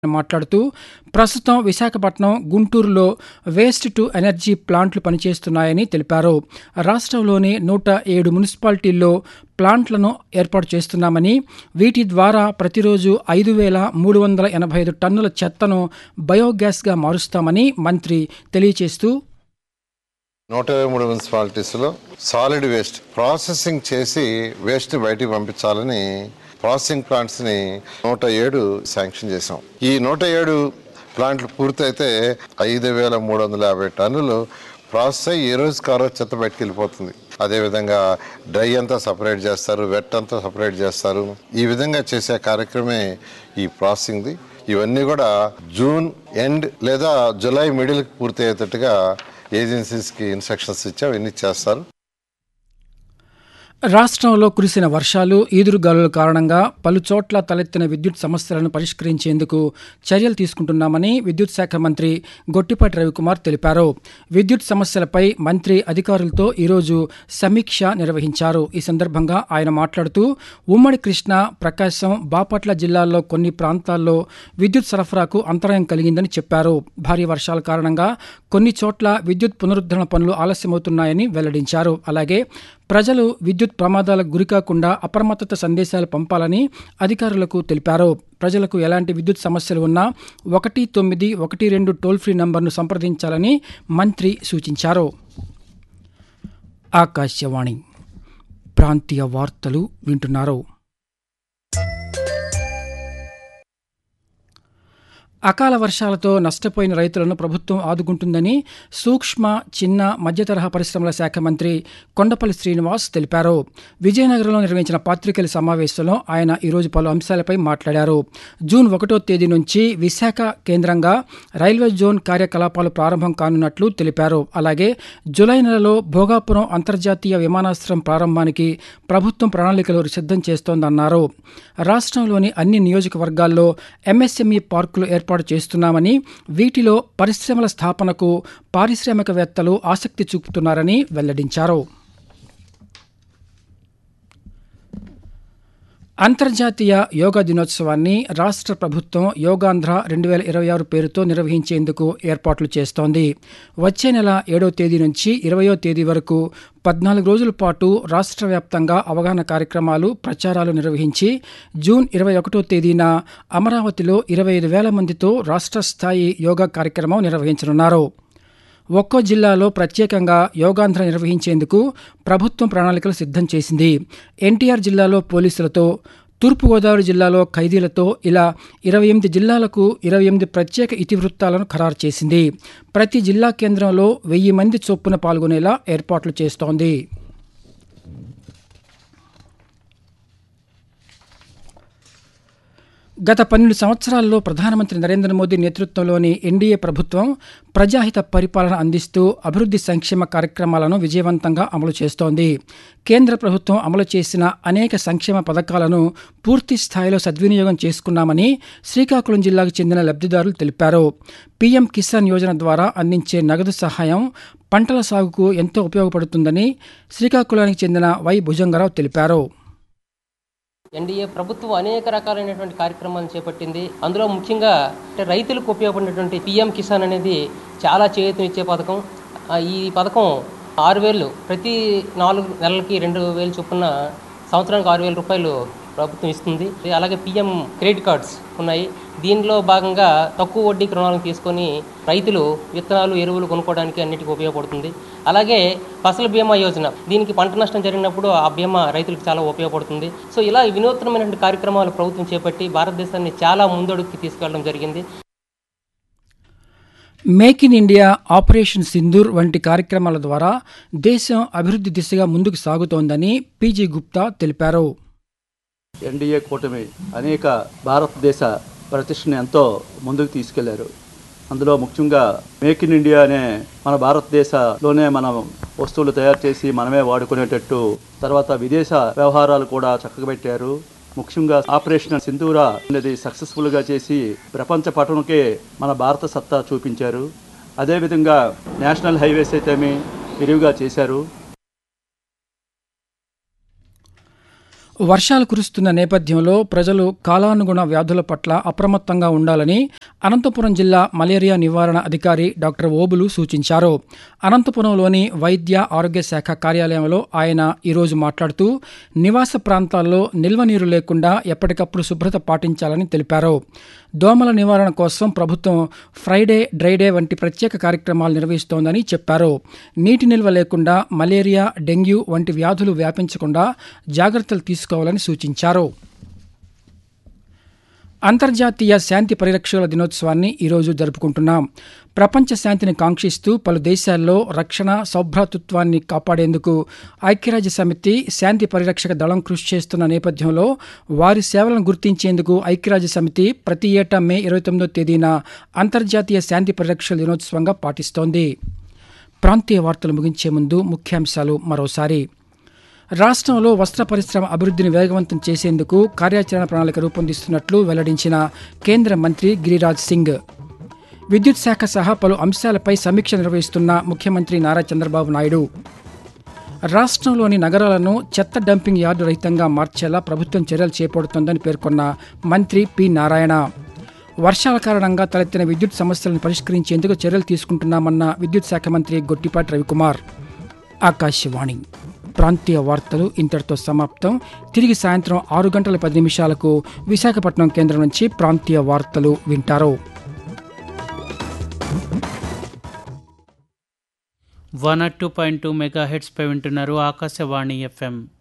మాట్లాడుతూ ప్రస్తుతం విశాఖపట్నం గుంటూరులో వేస్ట్ టు ఎనర్జీ ప్లాంట్లు పనిచేస్తున్నాయని తెలిపారు రాష్ట్రంలోని నూట ఏడు మున్సిపాలిటీల్లో ప్లాంట్లను ఏర్పాటు చేస్తున్నామని వీటి ద్వారా ప్రతిరోజు ఐదు వేల మూడు వందల ఎనభై ఐదు టన్నుల చెత్తను బయోగ్యాస్గా మారుస్తామని మంత్రి తెలియచేస్తూ నూట ఇరవై మూడు మున్సిపాలిటీస్లో సాలిడ్ వేస్ట్ ప్రాసెసింగ్ చేసి వేస్ట్ బయటికి పంపించాలని ప్రాసెసింగ్ ప్లాంట్స్ని నూట ఏడు శాంక్షన్ చేసాం ఈ నూట ఏడు ప్లాంట్లు పూర్తయితే ఐదు వేల మూడు వందల యాభై టన్నులు ప్రాసెస్ అయ్యి ఏ రోజు కారో చెత్త బయటకు వెళ్ళిపోతుంది అదేవిధంగా డ్రై అంతా సపరేట్ చేస్తారు వెట్ అంతా సపరేట్ చేస్తారు ఈ విధంగా చేసే కార్యక్రమే ఈ ప్రాసెసింగ్ది ఇవన్నీ కూడా జూన్ ఎండ్ లేదా జూలై మిడిల్కి పూర్తి అయ్యేటట్టుగా ఏజెన్సీస్కి ఇన్స్ట్రక్షన్స్ ఇచ్చి అవన్నీ చేస్తారు రాష్ట్రంలో కురిసిన వర్షాలు ఈదురుగాలుల కారణంగా పలు చోట్ల తలెత్తిన విద్యుత్ సమస్యలను పరిష్కరించేందుకు చర్యలు తీసుకుంటున్నామని విద్యుత్ శాఖ మంత్రి గొట్టిపాటి రవికుమార్ తెలిపారు విద్యుత్ సమస్యలపై మంత్రి అధికారులతో ఈరోజు సమీక్ష నిర్వహించారు ఈ సందర్భంగా ఆయన మాట్లాడుతూ ఉమ్మడి కృష్ణా ప్రకాశం బాపట్ల జిల్లాల్లో కొన్ని ప్రాంతాల్లో విద్యుత్ సరఫరాకు అంతరాయం కలిగిందని చెప్పారు భారీ వర్షాల కారణంగా కొన్ని చోట్ల విద్యుత్ పునరుద్ధరణ పనులు ఆలస్యమవుతున్నాయని వెల్లడించారు అలాగే ప్రజలు విద్యుత్ ప్రమాదాలకు గురికాకుండా అప్రమత్తత సందేశాలు పంపాలని అధికారులకు తెలిపారు ప్రజలకు ఎలాంటి విద్యుత్ సమస్యలు ఉన్నా ఒకటి తొమ్మిది ఒకటి రెండు టోల్ ఫ్రీ నంబర్ను సంప్రదించాలని మంత్రి సూచించారు ఆకాశవాణి ప్రాంతీయ వార్తలు వింటున్నారు అకాల వర్షాలతో నష్టపోయిన రైతులను ప్రభుత్వం ఆదుకుంటుందని సూక్ష్మ చిన్న మధ్యతరహా పరిశ్రమల శాఖ మంత్రి కొండపల్లి శ్రీనివాస్ తెలిపారు విజయనగరంలో నిర్వహించిన పాత్రికేయుల సమావేశంలో ఆయన ఈరోజు పలు అంశాలపై మాట్లాడారు జూన్ ఒకటో తేదీ నుంచి విశాఖ కేంద్రంగా రైల్వే జోన్ కార్యకలాపాలు ప్రారంభం కానున్నట్లు తెలిపారు అలాగే జులై నెలలో భోగాపురం అంతర్జాతీయ విమానాశ్రయం ప్రారంభానికి ప్రభుత్వం ప్రణాళికలు సిద్ధం చేస్తోందన్నారు రాష్ట్రంలోని అన్ని నియోజకవర్గాల్లో ఎంఎస్ఎంఈ పార్కులు ఏర్పాటు చేస్తున్నామని వీటిలో పరిశ్రమల స్థాపనకు పారిశ్రామికవేత్తలు ఆసక్తి చూపుతున్నారని వెల్లడించారు అంతర్జాతీయ యోగా దినోత్సవాన్ని రాష్ట్ర ప్రభుత్వం యోగాంధ్ర రెండు వేల ఇరవై ఆరు పేరుతో నిర్వహించేందుకు ఏర్పాట్లు చేస్తోంది వచ్చే నెల ఏడో తేదీ నుంచి ఇరవయో తేదీ వరకు పద్నాలుగు రోజుల పాటు రాష్ట్ర వ్యాప్తంగా అవగాహన కార్యక్రమాలు ప్రచారాలు నిర్వహించి జూన్ ఇరవై ఒకటో తేదీన అమరావతిలో ఇరవై ఐదు వేల మందితో రాష్ట్ర స్థాయి యోగా కార్యక్రమం నిర్వహించనున్నారు ఒక్కో జిల్లాలో ప్రత్యేకంగా యోగాంధ్ర నిర్వహించేందుకు ప్రభుత్వం ప్రణాళికలు సిద్ధం చేసింది ఎన్టీఆర్ జిల్లాలో పోలీసులతో తూర్పుగోదావరి జిల్లాలో ఖైదీలతో ఇలా ఇరవై ఎనిమిది జిల్లాలకు ఇరవై ఎనిమిది ప్రత్యేక ఇతివృత్తాలను ఖరారు చేసింది ప్రతి జిల్లా కేంద్రంలో వెయ్యి మంది చొప్పున పాల్గొనేలా ఏర్పాట్లు చేస్తోంది గత పన్నెండు సంవత్సరాల్లో ప్రధానమంత్రి నరేంద్ర మోదీ నేతృత్వంలోని ఎన్డీఏ ప్రభుత్వం ప్రజాహిత పరిపాలన అందిస్తూ అభివృద్ధి సంక్షేమ కార్యక్రమాలను విజయవంతంగా అమలు చేస్తోంది కేంద్ర ప్రభుత్వం అమలు చేసిన అనేక సంక్షేమ పథకాలను పూర్తి స్థాయిలో సద్వినియోగం చేసుకున్నామని శ్రీకాకుళం జిల్లాకు చెందిన లబ్ధిదారులు తెలిపారు పీఎం కిసాన్ యోజన ద్వారా అందించే నగదు సహాయం పంటల సాగుకు ఎంతో ఉపయోగపడుతుందని శ్రీకాకుళానికి చెందిన వై భుజంగరావు తెలిపారు ఎన్డీఏ ప్రభుత్వం అనేక రకాలైనటువంటి కార్యక్రమాలను చేపట్టింది అందులో ముఖ్యంగా అంటే రైతులకు ఉపయోగపడినటువంటి పిఎం కిసాన్ అనేది చాలా చేయూతనిచ్చే పథకం ఆ, ఈ పథకం ఆరు వేలు ప్రతి నాలుగు నెలలకి రెండు వేలు చొప్పున సంవత్సరానికి ఆరు వేల రూపాయలు ప్రభుత్వం ఇస్తుంది అలాగే పిఎం క్రెడిట్ కార్డ్స్ ఉన్నాయి దీనిలో భాగంగా తక్కువ వడ్డీకి రుణాలను తీసుకొని రైతులు విత్తనాలు ఎరువులు కొనుక్కోవడానికి అన్నిటికీ ఉపయోగపడుతుంది అలాగే ఫసల్ బీమా యోజన దీనికి పంట నష్టం జరిగినప్పుడు ఆ బీమా రైతులకు చాలా ఉపయోగపడుతుంది సో ఇలా వినూత్నమైనటువంటి కార్యక్రమాలు ప్రభుత్వం చేపట్టి భారతదేశాన్ని చాలా ముందడుగుకి తీసుకెళ్లడం జరిగింది make in India operation Sindoor వంటి కార్యక్రమాల ద్వారా దేశం అభివృద్ధి దిశగా ముందుకు సాగుతోందని పీజీ గుప్తా తెలిపారు ఎన్డీఏ కూటమి అనేక భారతదేశ ప్రతిష్టని ఎంతో ముందుకు తీసుకెళ్లారు అందులో ముఖ్యంగా మేక్ ఇన్ ఇండియా అనే మన భారతదేశంలోనే మనం వస్తువులు తయారు చేసి మనమే వాడుకునేటట్టు తర్వాత విదేశ వ్యవహారాలు కూడా చక్కగా పెట్టారు ముఖ్యంగా ఆపరేషన్ సింధూరా అనేది సక్సెస్ఫుల్గా చేసి ప్రపంచ పటంకే మన భారత సత్తా చూపించారు అదేవిధంగా నేషనల్ హైవేస్ అయితేమి విరివిగా చేశారు వర్షాలు కురుస్తున్న నేపథ్యంలో ప్రజలు కాలానుగుణ వ్యాధుల పట్ల అప్రమత్తంగా ఉండాలని అనంతపురం జిల్లా మలేరియా నివారణ అధికారి డాక్టర్ ఓబులు సూచించారు అనంతపురంలోని వైద్య ఆరోగ్య శాఖ కార్యాలయంలో ఆయన ఈరోజు మాట్లాడుతూ నివాస ప్రాంతాల్లో నిల్వ నీరు లేకుండా ఎప్పటికప్పుడు శుభ్రత పాటించాలని తెలిపారు దోమల నివారణ కోసం ప్రభుత్వం ఫ్రైడే డ్రైడే వంటి ప్రత్యేక కార్యక్రమాలు నిర్వహిస్తోందని చెప్పారు నీటి నిల్వ లేకుండా మలేరియా డెంగ్యూ వంటి వ్యాధులు వ్యాపించకుండా జాగ్రత్తలు తీసుకోవాలని సూచించారు అంతర్జాతీయ శాంతి పరిరక్షకుల దినోత్సవాన్ని ఈరోజు జరుపుకుంటున్నాం ప్రపంచ శాంతిని కాంక్షిస్తూ పలు దేశాల్లో రక్షణ సౌభ్రాతృత్వాన్ని కాపాడేందుకు ఐక్యరాజ్య సమితి శాంతి పరిరక్షక దళం కృషి చేస్తున్న నేపథ్యంలో వారి సేవలను గుర్తించేందుకు ఐక్యరాజ్య సమితి ప్రతి ఏటా మే ఇరవై తొమ్మిదో తేదీన అంతర్జాతీయ శాంతి పరిరక్షకుల దినోత్సవంగా పాటిస్తోంది ప్రాంతీయ వార్తలు ముగించే ముందు ముఖ్యాంశాలు మరోసారి రాష్ట్రంలో వస్త్ర పరిశ్రమ అభివృద్ధిని వేగవంతం చేసేందుకు కార్యాచరణ ప్రణాళిక రూపొందిస్తున్నట్లు వెల్లడించిన కేంద్ర మంత్రి గిరిరాజ్ సింగ్ విద్యుత్ శాఖ సహా పలు అంశాలపై సమీక్ష నిర్వహిస్తున్న ముఖ్యమంత్రి నారా చంద్రబాబు నాయుడు రాష్ట్రంలోని నగరాలను చెత్త డంపింగ్ యార్డు రహితంగా మార్చేలా ప్రభుత్వం చర్యలు చేపడుతోందని పేర్కొన్న మంత్రి పి నారాయణ వర్షాల కారణంగా తలెత్తిన విద్యుత్ సమస్యలను పరిష్కరించేందుకు చర్యలు తీసుకుంటున్నామన్న విద్యుత్ శాఖ మంత్రి గొట్టిపాటి రవికుమార్ ఆకాశవాణి ప్రాంతీయ వార్తలు ఇంతటితో సమాప్తం తిరిగి సాయంత్రం ఆరు గంటల పది నిమిషాలకు విశాఖపట్నం కేంద్రం నుంచి ప్రాంతీయ వార్తలు వింటారు one oh two point two mega హెడ్స్పై వింటున్నారు ఆకాశవాణి ఎఫ్ఎం